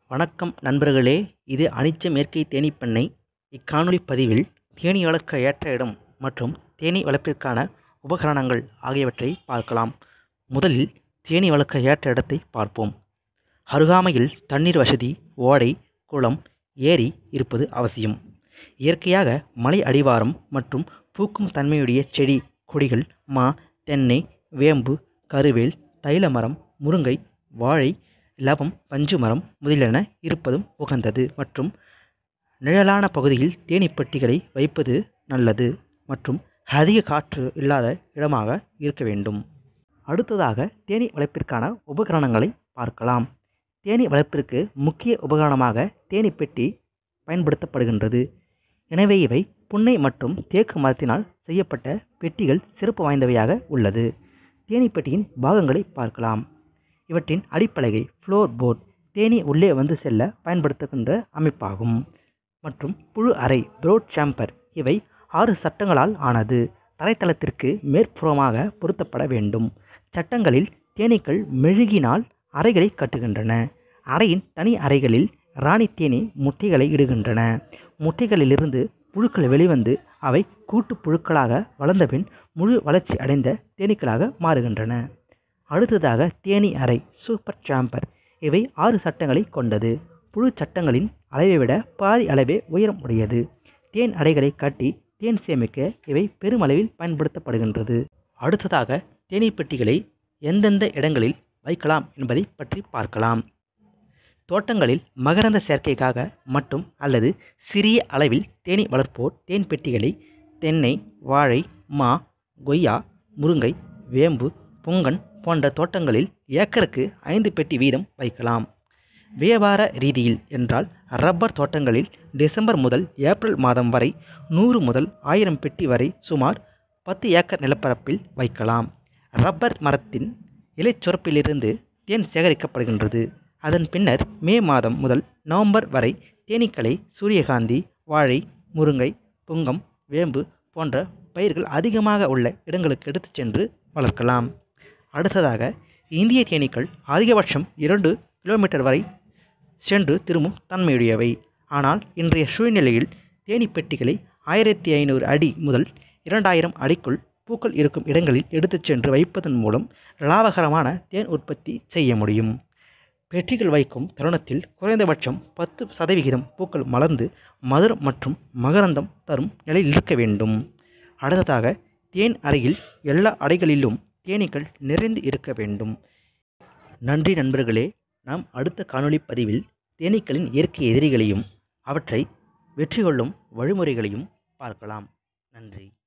வணக்கம் நண்பர்களே இது அனிச்சம் இயற்கை தேனீப் பண்ணை இக்காணொளி பதிவில் தேனீ வளர்க்க ஏற்ற இடம் மற்றும் தேனீ வளர்ப்பிற்கான உபகரணங்கள் ஆகியவற்றை பார்க்கலாம் முதலில் தேனீ வளர்க்க ஏற்ற இடத்தை பார்ப்போம் அருகாமையில் தண்ணீர் வசதி ஓடை குளம் ஏரி இருப்பது அவசியம் இயற்கையாக மலை அடிவாரம் மற்றும் பூக்கும் தன்மையுடைய செடி கொடிகள் மா தென்னை வேம்பு கருவேல் தைலமரம் முருங்கை வாழை இலவம் பஞ்சு மரம் முதலியன இருப்பதும் உகந்தது மற்றும் நிழலான பகுதியில் தேனீப்பெட்டிகளை வைப்பது நல்லது மற்றும் அதிக காற்று இல்லாத இடமாக இருக்க வேண்டும் அடுத்ததாக தேனீ வளர்ப்பிற்கான உபகரணங்களை பார்க்கலாம் தேனீ வளர்ப்பிற்கு முக்கிய உபகரணமாக தேனீப்பெட்டி பயன்படுத்தப்படுகின்றது எனவே இவை புன்னை மற்றும் தேக்கு மரத்தினால் செய்யப்பட்ட பெட்டிகள் சிறப்பு வாய்ந்தவையாக உள்ளது தேனீப்பெட்டியின் பாகங்களை பார்க்கலாம் இவற்றின் அடிப்பலகை ஃப்ளோர் போர்ட் தேனீ உள்ளே வந்து செல்ல பயன்படுத்துகின்ற அமைப்பாகும் மற்றும் புழு அறை ப்ரோட் சாம்பர் இவை ஆறு சட்டங்களால் ஆனது தரைத்தளத்திற்கு மேற்புறமாக பொருத்தப்பட வேண்டும் சட்டங்களில் தேனீக்கள் மெழுகினால் அறைகளை கட்டுகின்றன அறையின் தனி அறைகளில் ராணி தேனீ முட்டைகளை இடுகின்றன முட்டைகளிலிருந்து புழுக்கள் வெளிவந்து அவை கூட்டு புழுக்களாக வளர்ந்தபின் முழு வளர்ச்சி அடைந்த தேனீக்களாக மாறுகின்றன அடுத்ததாக தேனீ அறை சூப்பர் சாம்பர் இவை ஆறு சட்டங்களை கொண்டது புழு சட்டங்களின் அளவை விட பாதி அளவே உயரம் உடையது தேன் அடைகளை கட்டி தேன் சேமிக்க இவை பெருமளவில் பயன்படுத்தப்படுகின்றது அடுத்ததாக தேனீப்பெட்டிகளை எந்தெந்த இடங்களில் வைக்கலாம் என்பதை பற்றி பார்க்கலாம் தோட்டங்களில் மகரந்த சேர்க்கைக்காக மட்டும் அல்லது சிறிய அளவில் தேனீ வளர்ப்போர் தேன் பெட்டிகளை தென்னை வாழை மா கொய்யா முருங்கை வேம்பு புங்கன் போன்ற தோட்டங்களில் ஏக்கருக்கு ஐந்து பெட்டி வீதம் வைக்கலாம் வியாபார ரீதியில் என்றால் ரப்பர் தோட்டங்களில் டிசம்பர் முதல் ஏப்ரல் மாதம் வரை நூறு முதல் ஆயிரம் பெட்டி வரை சுமார் பத்து ஏக்கர் நிலப்பரப்பில் வைக்கலாம் ரப்பர் மரத்தின் இலைச்சுரப்பிலிருந்து தேன் சேகரிக்கப்படுகின்றது அதன் பின்னர் மே மாதம் முதல் நவம்பர் வரை தேனீக்களை சூரியகாந்தி வாழை முருங்கை புங்கம் வேம்பு போன்ற பயிர்கள் அதிகமாக உள்ள இடங்களுக்கு எடுத்துச் சென்று வளர்க்கலாம் அடுத்ததாக இந்திய தேனீக்கள் அதிகபட்சம் இரண்டு கிலோமீட்டர் வரை சென்று திரும்பும் தன்மையுடையவை ஆனால் இன்றைய சூழ்நிலையில் தேனீப்பெட்டிகளை ஆயிரத்தி ஐநூறு அடி முதல் இரண்டாயிரம் அடிக்குள் பூக்கள் இருக்கும் இடங்களில் எடுத்துச் சென்று வைப்பதன் மூலம் லாபகரமான தேன் உற்பத்தி செய்ய முடியும் பெட்டிகள் வைக்கும் தருணத்தில் குறைந்தபட்சம் பத்து சதவிகிதம் பூக்கள் மலர்ந்து மதுரம் மற்றும் மகரந்தம் தரும் நிலையில் இருக்க வேண்டும் அடுத்ததாக தேன் அறையில் எல்லா அறைகளிலும் தேனீக்கள் நிறைந்து இருக்க வேண்டும் நன்றி நண்பர்களே நாம் அடுத்த காணொளி பதிவில் தேனீக்களின் இயற்கை எதிரிகளையும் அவற்றை வெற்றி கொள்ளும் வழிமுறைகளையும் பார்க்கலாம் நன்றி